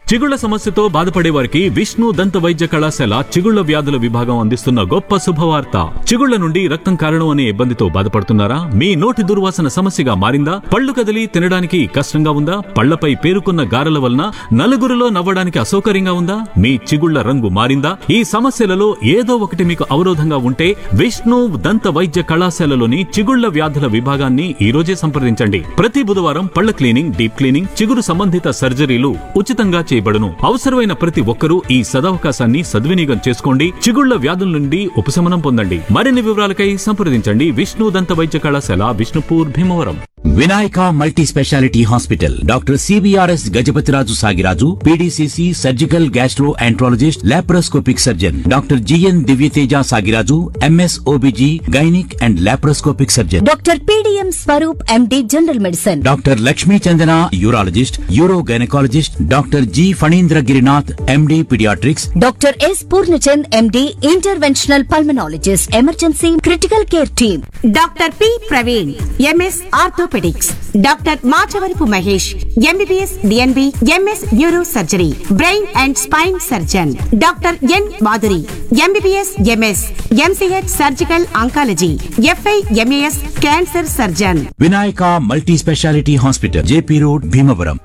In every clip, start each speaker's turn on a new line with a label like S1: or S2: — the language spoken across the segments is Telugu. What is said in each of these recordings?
S1: చిగుళ్ల సమస్యతో బాధపడే వారికి విష్ణు దంత వైద్య కళాశాల చిగుళ్ల వ్యాధుల విభాగం అందిస్తున్న గొప్ప శుభవార్త చిగుళ్ల నుండి రక్తం కారణం అనే ఇబ్బందితో బాధపడుతున్నారా మీ నోటి దుర్వాసన సమస్యగా మారిందా పళ్ళు కదిలి తినడానికి కష్టంగా ఉందా పళ్లపై పేరుకున్న గారెల వలన నలుగురిలో నవ్వడానికి అసౌకర్యంగా ఉందా మీ చిగుళ్ల రంగు మారిందా ఈ సమస్యలలో ఏదో ఒకటి మీకు అవరోధంగా ఉంటే విష్ణు దంత వైద్య కళాశాలలోని చిగుళ్ల వ్యాధుల విభాగాన్ని ఈ రోజే సంప్రదించండి ప్రతి బుధవారం పళ్ల క్లీనింగ్ డీప్ క్లీనింగ్ చిగురు సంబంధిత సర్జరీలు ఉచితంగా చేయబడును అవసరమైన ప్రతి ఒక్కరూ ఈ సదవకాశాన్ని సద్వినియోగం చేసుకోండి చిగుళ్ల వ్యాధుల నుండి ఉపశమనం పొందండి మరిన్ని వివరాలకై సంప్రదించండి విష్ణు దంత వైద్య కళాశాల Vishnupur Bhimavaram
S2: Vinayaka multi speciality hospital doctor CBRS Gajapathiraju Sagiraju PDCC surgical gastroenterologist laparoscopic surgeon doctor GN Divyateja Sagiraju MS OBG gynaec and laparoscopic surgeon
S3: doctor PDM Swaroop MD general medicine
S2: doctor Lakshmi Chandana urologist uro gynaecologist doctor G Phanindra Girinath MD paediatrics
S3: doctor S Purnachand MD interventional pulmonologist emergency critical care team
S4: doctor P Praveen MS orthopaedics doctor Machavarapu Mahesh MBBS DNB MS neuro surgery brain and spine surgeon doctor N Madhuri MBBS MS MCH surgical oncology FI MAS cancer surgeon
S2: Vinayaka multi speciality hospital JP road Bhimavaram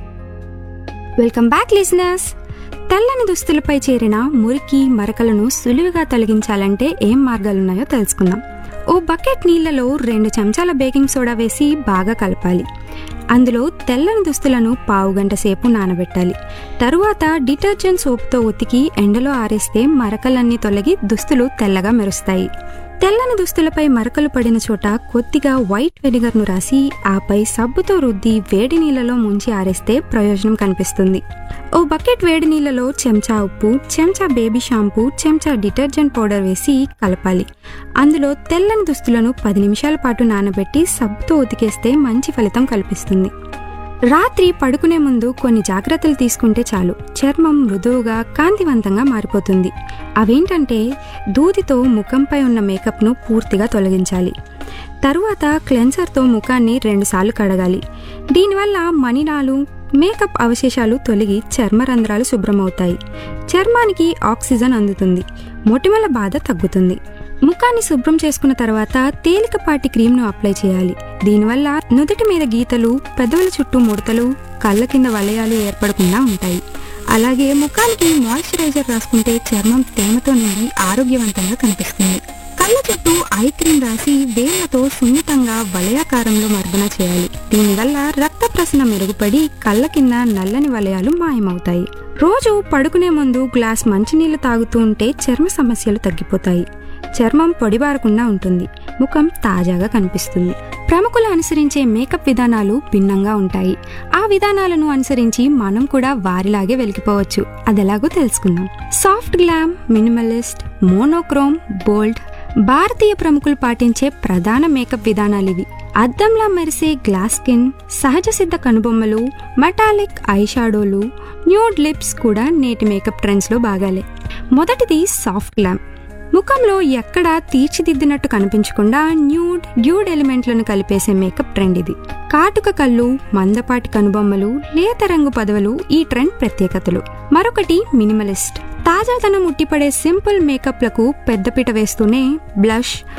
S5: welcome back listeners తెల్లని దుస్తులపై చేరిన మురికి మరకలను సులువుగా తొలగించాలంటే ఏం మార్గాలున్నాయో తెలుసుకుందాం ఓ బకెట్ నీళ్లలో రెండు చెంచాల బేకింగ్ సోడా వేసి బాగా కలపాలి అందులో తెల్లని దుస్తులను పావు గంట సేపు నానబెట్టాలి తరువాత డిటర్జెంట్ సోప్తో ఉతికి ఎండలో ఆరేస్తే మరకలన్నీ తొలగి దుస్తులు తెల్లగా మెరుస్తాయి తెల్లని దుస్తులపై మరకలు పడిన చోట కొద్దిగా వైట్ వెనిగర్ను రాసి ఆపై సబ్బుతో రుద్ది వేడి నీళ్ళలో ముంచి ఆరేస్తే ప్రయోజనం కనిపిస్తుంది ఓ బకెట్ వేడి నీళ్ళలో చెంచా ఉప్పు చెంచా బేబీ షాంపూ చెంచా డిటర్జెంట్ పౌడర్ వేసి కలపాలి అందులో తెల్లని దుస్తులను పది నిమిషాల పాటు నానబెట్టి సబ్బుతో ఉతికేస్తే మంచి ఫలితం కల్పిస్తుంది రాత్రి పడుకునే ముందు కొన్ని జాగ్రత్తలు తీసుకుంటే చాలు చర్మం మృదువుగా కాంతివంతంగా మారిపోతుంది అవేంటంటే దూదితో ముఖంపై ఉన్న మేకప్ను పూర్తిగా తొలగించాలి తరువాత క్లెన్సర్తో ముఖాన్ని రెండుసార్లు కడగాలి దీనివల్ల మణినాలు మేకప్ అవశేషాలు తొలగి చర్మరంధ్రాలు శుభ్రమవుతాయి చర్మానికి ఆక్సిజన్ అందుతుంది మొటిమల బాధ తగ్గుతుంది ముఖాన్ని శుభ్రం చేసుకున్న తర్వాత తేలికపాటి క్రీమ్ను అప్లై చేయాలి దీనివల్ల నుదుటి మీద గీతలు పెదవుల చుట్టూ ముడతలు కళ్ళ కింద వలయాలు ఏర్పడకుండా ఉంటాయి అలాగే ముఖానికి మాయిశ్చరైజర్ రాసుకుంటే చర్మం తేమతో నిండి ఆరోగ్యవంతంగా కనిపిస్తుంది కళ్ళ చుట్టూ ఐ క్రీమ్ రాసి వేళ్లతో సున్నితంగా వలయాకారంలో మర్దన చేయాలి దీనివల్ల రక్త ప్రసరణ మెరుగుపడి కళ్ళ కింద నల్లని వలయాలు మాయమవుతాయి రోజు పడుకునే ముందు గ్లాస్ మంచినీళ్లు తాగుతూ ఉంటే చర్మ సమస్యలు తగ్గిపోతాయి చర్మం పొడిబారకుండా ఉంటుంది ముఖం తాజాగా కనిపిస్తుంది ప్రముఖులు అనుసరించే మేకప్ విధానాలు భిన్నంగా ఉంటాయి ఆ విధానాలను అనుసరించి మనం కూడా వారిలాగే వెలిగిపోవచ్చు అదెలాగో తెలుసుకుందాం soft glam minimalist monochrome bold భారతీయ ప్రముఖులు పాటించే ప్రధాన మేకప్ విధానాలివి అద్దంలా మెరిసే గ్లాస్ స్కిన్ సహజ సిద్ధ కనుబొమ్మలు మెటాలిక్ ఐషాడోలు న్యూడ్ లిప్స్ కూడా నేటి మేకప్ ట్రెండ్స్లో భాగాలే మొదటిది సాఫ్ట్ గ్లామ్ ముఖంలో ఎక్కడా తీర్చిదిద్దినట్టు కనిపించకుండా న్యూడ్ డ్యూడ్ ఎలిమెంట్లను కలిపేసే మేకప్ ట్రెండ్ ఇది కాటుక కళ్ళు మందపాటి కనుబొమ్మలు లేత రంగు పదవులు ఈ ట్రెండ్ ప్రత్యేకతలు మరొకటి మినిమలిస్ట్ తాజాదనం ఉట్టిపడే సింపుల్ మేకప్లకు పెద్దపీట వేస్తూనే బ్లష్